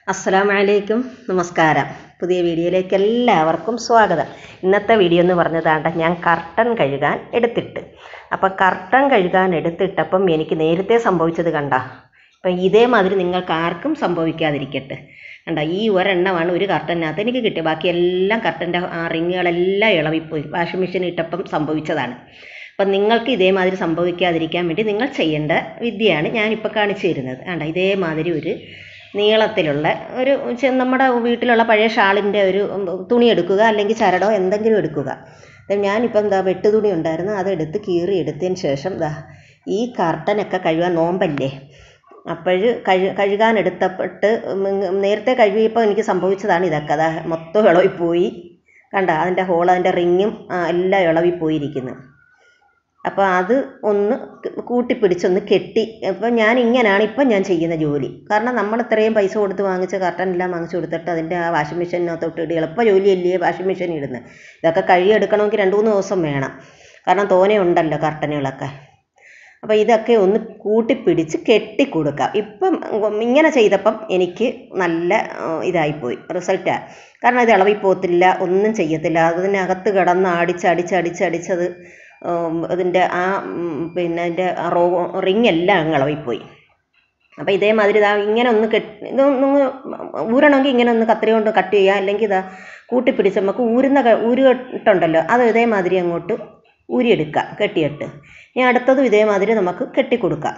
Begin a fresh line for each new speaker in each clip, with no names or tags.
അസ്സലാമു അലൈക്കും നമസ്കാരം പുതിയ വീഡിയോയിലേക്ക് എല്ലാവർക്കും സ്വാഗതം ഇന്നത്തെ വീഡിയോ എന്ന് പറഞ്ഞതാണ്ട ഞാൻ കർട്ടൻ കഴുകാൻ എടുത്തിട്ട് അപ്പം കർട്ടൻ കഴുകാൻ എടുത്തിട്ടപ്പം എനിക്ക് നേരത്തെ സംഭവിച്ചത് കണ്ട അപ്പം ഇതേമാതിരി നിങ്ങൾക്ക് ആർക്കും സംഭവിക്കാതിരിക്കട്ടെ കണ്ട ഈ ഒരെണ്ണമാണ് ഒരു കർട്ടനകത്ത് എനിക്ക് കിട്ടിയത് ബാക്കി എല്ലാം കർട്ടൻ്റെ ആ റിങ്ങുകളെല്ലാം ഇളവിപ്പോയി വാഷിംഗ് മെഷീൻ ഇട്ടപ്പം സംഭവിച്ചതാണ് അപ്പം നിങ്ങൾക്ക് ഇതേമാതിരി സംഭവിക്കാതിരിക്കാൻ വേണ്ടി നിങ്ങൾ ചെയ്യേണ്ട വിദ്യയാണ് ഞാനിപ്പോൾ കാണിച്ചു തരുന്നത് കണ്ട ഇതേമാതിരി ഒരു നീളത്തിലുള്ള ഒരു ചെ- നമ്മുടെ വീട്ടിലുള്ള പഴയ ഷാളിൻ്റെ ഒരു ഉം, തുണി എടുക്കുക അല്ലെങ്കിൽ ചരടോ എന്തെങ്കിലും എടുക്കുക ദേ ഞാനിപ്പോൾ എന്താ വെട്ടുതുണി ഉണ്ടായിരുന്നു അതെടുത്ത് കീറി എടുത്തതിന് ശേഷം ദാ ഈ കർട്ടനൊക്കെ കഴുകാൻ നോമ്പല്ലേ അപ്പോൾ കഴു കഴുകാൻ എടുത്തപ്പെട്ട് ഉം, നേരത്തെ കഴുകിയപ്പോൾ എനിക്ക് സംഭവിച്ചതാണ് ഇതൊക്കെ അതാ മൊത്തം ഇളവിപ്പോയി കണ്ട അതിൻ്റെ ഹോൾ അതിൻ്റെ റിങ്ങും ആ, എല്ലാം ഇളവിപ്പോയിരിക്കുന്നു അപ്പോൾ അത് ഒന്ന് കൂട്ടിപ്പിടിച്ചൊന്ന് കെട്ടി അപ്പോൾ ഞാൻ ഇങ്ങനെയാണ് ഇപ്പം ഞാൻ ചെയ്യുന്ന ജോലി കാരണം നമ്മൾ ഇത്രയും പൈസ കൊടുത്ത് വാങ്ങിച്ച കർട്ടൻ എല്ലാം വാങ്ങിച്ചു കൊടുത്തിട്ട് അതിൻ്റെ ആ വാഷിംഗ് മെഷീനകത്തോട്ട് ഇടുക എളുപ്പ ജോലിയല്ലേ വാഷിംഗ് മെഷീൻ ഇടുന്നത് ഇതൊക്കെ കഴുകിയെടുക്കണമെങ്കിൽ രണ്ട് മൂന്ന് ദിവസം വേണം കാരണം തോനെ ഉണ്ടല്ലോ കർട്ടനുകളൊക്കെ അപ്പോൾ ഇതൊക്കെ ഒന്ന് കൂട്ടിപ്പിടിച്ച് കെട്ടി കൊടുക്കാം ഇപ്പം ഇങ്ങനെ ചെയ്തപ്പം എനിക്ക് നല്ല ആ, ഇതായിപ്പോയി റിസൾട്ടാണ് കാരണം ഇത് ഇളവിപ്പോത്തില്ല ഒന്നും ചെയ്യത്തില്ല അതിനകത്ത് കിടന്ന് അടിച്ച് അടിച്ച് അടിച്ച് അടിച്ചത് ഉം, ഇതിൻ്റെ ആ ഉം, പിന്നെ അതിൻ്റെ റോ റിങ് എല്ലാം അങ്ങ് ഇളവിപ്പോയി അപ്പോൾ ഇതേമാതിരി ഇതാ ഇങ്ങനെ ഒന്ന് കെട്ടി ഇതൊന്ന് ഊരണമെങ്കിൽ ഇങ്ങനെ ഒന്ന് കത്രി കൊണ്ട് കട്ട് ചെയ്യുക അല്ലെങ്കിൽ ഇതാ കൂട്ടിപ്പിടിച്ച് നമുക്ക് ഊരുന്ന ക- ഊരുകെട്ടുണ്ടല്ലോ അത് ഇതേമാതിരി അങ്ങോട്ട് ഊരിയെടുക്കാം കെട്ടിയിട്ട് ഇനി അടുത്തതും ഇതേമാതിരി നമുക്ക് കെട്ടിക്കൊടുക്കാം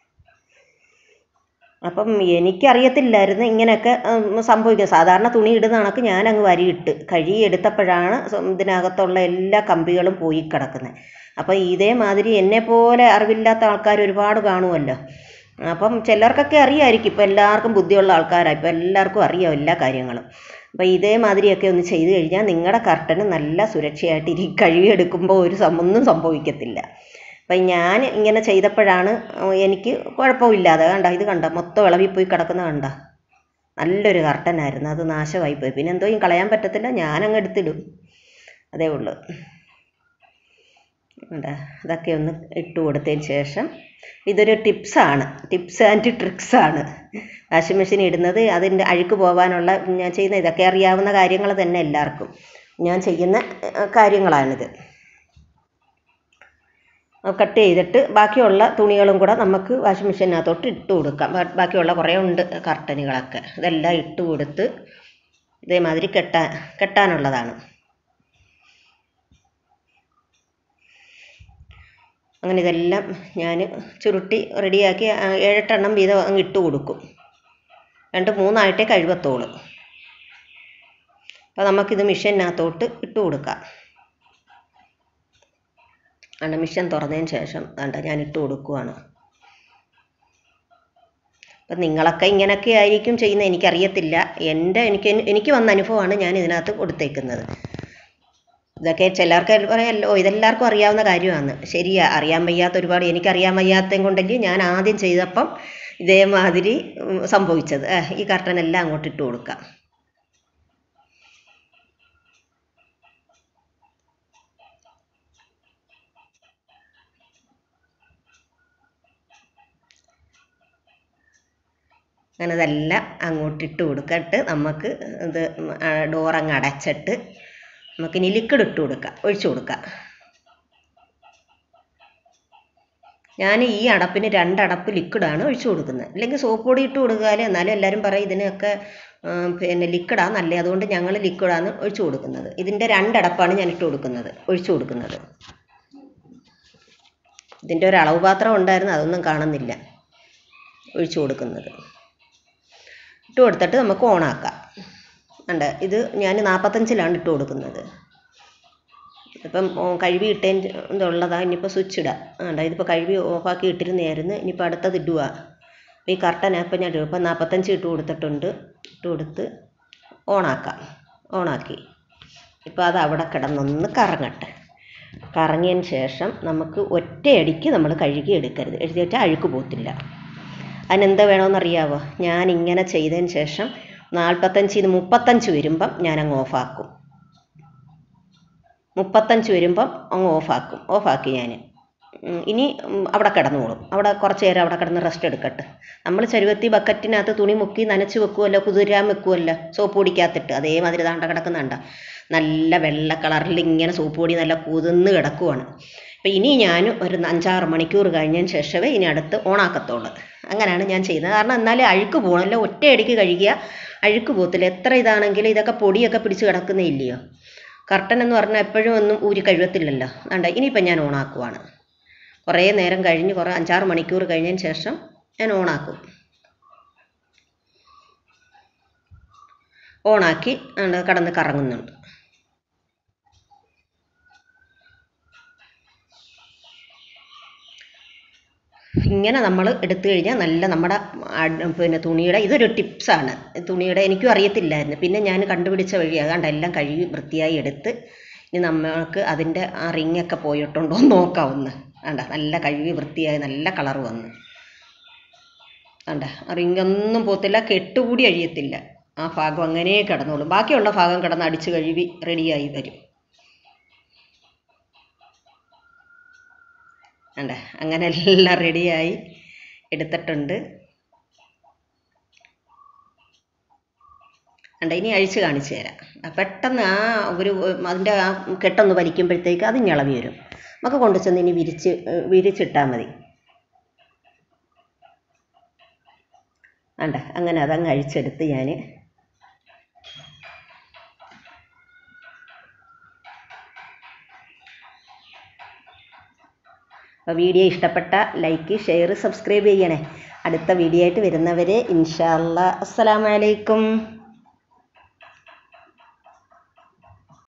അപ്പം എനിക്കറിയത്തില്ലായിരുന്നു ഇങ്ങനെയൊക്കെ ഉം, സംഭവിക്കും സാധാരണ തുണി ഇടുന്ന കണക്ക് ഞാൻ അങ്ങ് വരിയിട്ട് കഴുകി എടുത്തപ്പോഴാണ് സ്വ- ഇതിനകത്തുള്ള എല്ലാ കമ്പികളും പോയി കിടക്കുന്നത് അപ്പം ഇതേമാതിരി എന്നെപ്പോലെ അറിവില്ലാത്ത ആൾക്കാർ ഒരുപാട് കാണുമല്ലോ അപ്പം ചിലർക്കൊക്കെ അറിയാമായിരിക്കും ഇപ്പം എല്ലാവർക്കും ബുദ്ധിയുള്ള ആൾക്കാരാണ് ഇപ്പം എല്ലാവർക്കും അറിയാം എല്ലാ കാര്യങ്ങളും അപ്പം ഇതേമാതിരിയൊക്കെ ഒന്ന് ചെയ്ത് കഴിഞ്ഞാൽ നിങ്ങളുടെ കർട്ടന് നല്ല സുരക്ഷയായിട്ട് ഇരി കഴുകിയെടുക്കുമ്പോൾ ഒരു സം- ഒന്നും സംഭവിക്കത്തില്ല അപ്പം ഞാൻ ഇങ്ങനെ ചെയ്തപ്പോഴാണ് എനിക്ക് കുഴപ്പമില്ലാതെ കണ്ട ഇത് കണ്ട മൊത്തം ഇളവിപ്പോയി കിടക്കുന്ന കണ്ട നല്ലൊരു കർട്ടനായിരുന്നു അത് നാശമായിപ്പോയി പിന്നെ എന്തോ ഈ കളയാൻ പറ്റത്തില്ല ഞാനങ്ങ് എടുത്തിടും അതേ ഉള്ളൂ കണ്ട ഇതൊക്കെ ഒന്ന് ഇട്ട് കൊടുത്തതിന് ശേഷം ഇതൊരു ടിപ്സാണ് ടിപ്സ് ആൻഡ് ട്രിക്സാണ് വാഷിംഗ് മെഷീൻ ഇടുന്നത് അതിൻ്റെ അഴുക്ക് പോകാനുള്ള ഞാൻ ചെയ്യുന്ന ഇതൊക്കെ അറിയാവുന്ന കാര്യങ്ങൾ തന്നെ എല്ലാവർക്കും ഞാൻ ചെയ്യുന്ന ഏഹ്, കാര്യങ്ങളാണിത് കട്ട് ചെയ്തിട്ട് ബാക്കിയുള്ള തുണികളും കൂടെ നമുക്ക് വാഷിംഗ് മെഷീനകത്തോട്ട് ഇട്ട് കൊടുക്കാം ബാ- ബാക്കിയുള്ള കുറേ ഉണ്ട് കർട്ടനുകളൊക്കെ ഇതെല്ലാം ഇട്ട് കൊടുത്ത് ഇതേമാതിരി കെട്ടാൻ കെട്ടാനുള്ളതാണ് അങ്ങനെ ഇതെല്ലാം ഞാൻ ചുരുട്ടി റെഡിയാക്കി ആ, ഏഴെട്ടെണ്ണം വീതം അങ്ങ് ഇട്ട് കൊടുക്കും രണ്ട് മൂന്നായിട്ടേ കഴിവത്തോളൂ അപ്പോൾ നമുക്കിത് മിഷീനകത്തോട്ട് ഇട്ട് കൊടുക്കാം ആണ് മിഷൻ തുറന്നതിന് ശേഷം വേണ്ട ഞാൻ ഇട്ട് കൊടുക്കുവാണ് അപ്പം നിങ്ങളൊക്കെ ഇങ്ങനെയൊക്കെ ആയിരിക്കും ചെയ്യുന്നത് എനിക്കറിയത്തില്ല എൻ്റെ എനിക്ക് എനിക്ക് വന്ന അനുഭവമാണ് ഞാൻ ഇതിനകത്ത് കൊടുത്തേക്കുന്നത് ഇതൊക്കെ ചിലർക്ക് പറയാമല്ലോ ഇതെല്ലാവർക്കും അറിയാവുന്ന കാര്യമാണ് ശരിയാ അറിയാൻ വയ്യാത്ത ഒരുപാട് എനിക്കറിയാൻ വയ്യാത്തതും കൊണ്ടല്ലേ ഞാൻ ആദ്യം ചെയ്തപ്പം ഇതേമാതിരി ഉം, സംഭവിച്ചത് ഏ, ഈ കർട്ടനെല്ലാം അങ്ങോട്ട് ഇട്ട് കൊടുക്കാം അങ്ങനെ ഇതെല്ലാം അങ്ങോട്ട് ഇട്ട് കൊടുക്കട്ട് നമുക്ക് ഇത് ഡോറങ്ങ് അടച്ചിട്ട് നമുക്കിനി ലിക്വിഡ് ഇട്ട് കൊടുക്കാം ഒഴിച്ചു കൊടുക്കാം ഞാൻ ഈ അടപ്പിന് രണ്ടടപ്പ് ലിക്വിഡാണ് ഒഴിച്ചു കൊടുക്കുന്നത് അല്ലെങ്കിൽ സോപ്പ് പൊടി ഇട്ട് കൊടുക്കാൽ എന്നാലും എല്ലാവരും പറയും ഇതിനൊക്കെ ഉം, പിന്നെ ലിക്വിഡാണ് നല്ലത് അതുകൊണ്ട് ഞങ്ങൾ ലിക്വിഡാണ് ഒഴിച്ചു കൊടുക്കുന്നത് ഇതിൻ്റെ രണ്ടടപ്പാണ് ഞാൻ ഇട്ട് കൊടുക്കുന്നത് ഒഴിച്ചു കൊടുക്കുന്നത് ഇതിൻ്റെ ഒരു അളവ് പാത്രം ഉണ്ടായിരുന്നു അതൊന്നും കാണുന്നില്ല ഒഴിച്ചു കൊടുക്കുന്നത് ഇട്ട് കൊടുത്തിട്ട് നമുക്ക് ഓണാക്കാം ഉണ്ട് ഇത് ഞാൻ നാൽപ്പത്തഞ്ചിലാണ് ഇട്ട് കൊടുക്കുന്നത് ഇപ്പം ഓ, കഴുകി ഇട്ടതിന് ഇതുള്ളതാണ് ഇനിയിപ്പോൾ സ്വിച്ച് ഇടാം ഉണ്ട് ഇതിപ്പോൾ കഴുകി ഓഫാക്കി ഇട്ടിരുന്നായിരുന്നു ഇനിയിപ്പോൾ അടുത്തത് ഇടുക അപ്പോൾ ഈ കർട്ടൻ അപ്പം ഞാൻ ഇടും ഇപ്പം നാൽപ്പത്തഞ്ച് ഇട്ട് കൊടുത്തിട്ടുണ്ട് ഇട്ട് കൊടുത്ത് ഓണാക്കാം ഓണാക്കി ഇപ്പോൾ അത് അവിടെ കിടന്നൊന്ന് കറങ്ങട്ടെ കറങ്ങിയതിന് ശേഷം നമുക്ക് ഒറ്റയടിക്ക് നമ്മൾ കഴുകി എടുക്കരുത് എഴുതിയിട്ട് അഴുക്ക് പോകത്തില്ല അതിനെന്താ വേണമെന്നറിയാവോ ഞാൻ ഇങ്ങനെ ചെയ്തതിന് ശേഷം നാൽപ്പത്തഞ്ചിൽ നിന്ന് മുപ്പത്തഞ്ച് വരുമ്പം ഞാൻ അങ്ങ് ഓഫാക്കും മുപ്പത്തഞ്ച് വരുമ്പം അങ്ങ് ഓഫാക്കും ഓഫാക്കി ഞാൻ ഉം, ഇനി ഉം, അവിടെ കിടന്നോളും അവിടെ കുറച്ച് നേരം അവിടെ കിടന്ന് റെസ്റ്റ് എടുക്കട്ടെ നമ്മൾ ചരുവത്തി ബക്കറ്റിനകത്ത് തുണി മുക്കി നനച്ച് വെക്കുമല്ലോ കുതിരാൻ വെക്കുമല്ലോ സോപ്പ് പൊടിക്കകത്തിട്ട് അതേമാതിരി ദാണ്ട കിടക്കുന്നുണ്ട നല്ല വെള്ള കളറിൽ ഇങ്ങനെ സോപ്പ് പൊടി നല്ല കുതിർന്ന് കിടക്കുവാണ് അപ്പം ഇനി ഞാൻ ഒരു അഞ്ചാറ് മണിക്കൂർ കഴിഞ്ഞതിന് ശേഷമേ ഇനി അടുത്ത് ഓണാക്കത്തുള്ളൂ അങ്ങനെയാണ് ഞാൻ ചെയ്യുന്നത് കാരണം എന്നാലും അഴുക്ക് പോകണമല്ലോ ഒറ്റയടിക്ക് കഴുകിയ അഴുക്ക് പോകത്തില്ല എത്ര ഇതാണെങ്കിലും ഇതൊക്കെ പൊടിയൊക്കെ പിടിച്ച് കിടക്കുന്നേ ഇല്ലയോ കർട്ടൻ എന്ന് പറഞ്ഞാൽ എപ്പോഴും ഒന്നും ഊരി കഴുകത്തില്ലല്ലോ അതുകൊണ്ട് ഇനിയിപ്പം ഞാൻ ഓണാക്കുവാണ് കുറേ നേരം കഴിഞ്ഞ് കുറേ അഞ്ചാറ് മണിക്കൂർ കഴിഞ്ഞതിന് ശേഷം ഞാൻ ഓണാക്കും ഓണാക്കി ആണ് കടന്ന് കറങ്ങുന്നുണ്ട് ഇങ്ങനെ നമ്മൾ എടുത്തു കഴിഞ്ഞാൽ നല്ല നമ്മുടെ അട് പിന്നെ തുണിയുടെ ഇതൊരു ടിപ്സാണ് തുണിയുടെ എനിക്കും അറിയത്തില്ലായിരുന്നു പിന്നെ ഞാൻ കണ്ടുപിടിച്ച വഴി അതുകൊണ്ട് എല്ലാം കഴുകി വൃത്തിയായി എടുത്ത് ഇനി നമ്മൾക്ക് അതിൻ്റെ ആ റിങ്ങൊക്കെ പോയിട്ടുണ്ടോ എന്ന് നോക്കാം ഒന്ന് വേണ്ട നല്ല കഴുകി വൃത്തിയായി നല്ല കളർ വന്ന് വേണ്ട ആ റിങ്ങൊന്നും പോത്തില്ല കെട്ടുകൂടി അഴിയത്തില്ല ആ ഭാഗം അങ്ങനെ കിടന്നോളും ബാക്കിയുള്ള ഭാഗം കിടന്ന് അടിച്ച് കഴുകി റെഡിയായി വരും വേണ്ട അങ്ങനെ എല്ലാം റെഡിയായി എടുത്തിട്ടുണ്ട് വേണ്ട ഇനി അഴിച്ച് കാണിച്ചു തരാം ആ പെട്ടെന്ന് ആ ഒരു അതിൻ്റെ ആ കെട്ടൊന്ന് വലിക്കുമ്പോഴത്തേക്ക് അത് ഞളവി വരും നമുക്ക് കൊണ്ടു ചെന്ന് ഇനി വിരിച്ച് ഏഹ് വിരിച്ചിട്ടാൽ മതി വേണ്ട അങ്ങനെ അതങ്ങ് അഴിച്ചെടുത്ത് ഞാൻ അപ്പോൾ വീഡിയോ ഇഷ്ടപ്പെട്ട ലൈക്ക് ഷെയർ സബ്സ്ക്രൈബ് ചെയ്യണേ അടുത്ത വീഡിയോ ആയിട്ട് വരുന്നവരെ ഇൻഷാ അല്ലാ അസ്സലാമലൈക്കും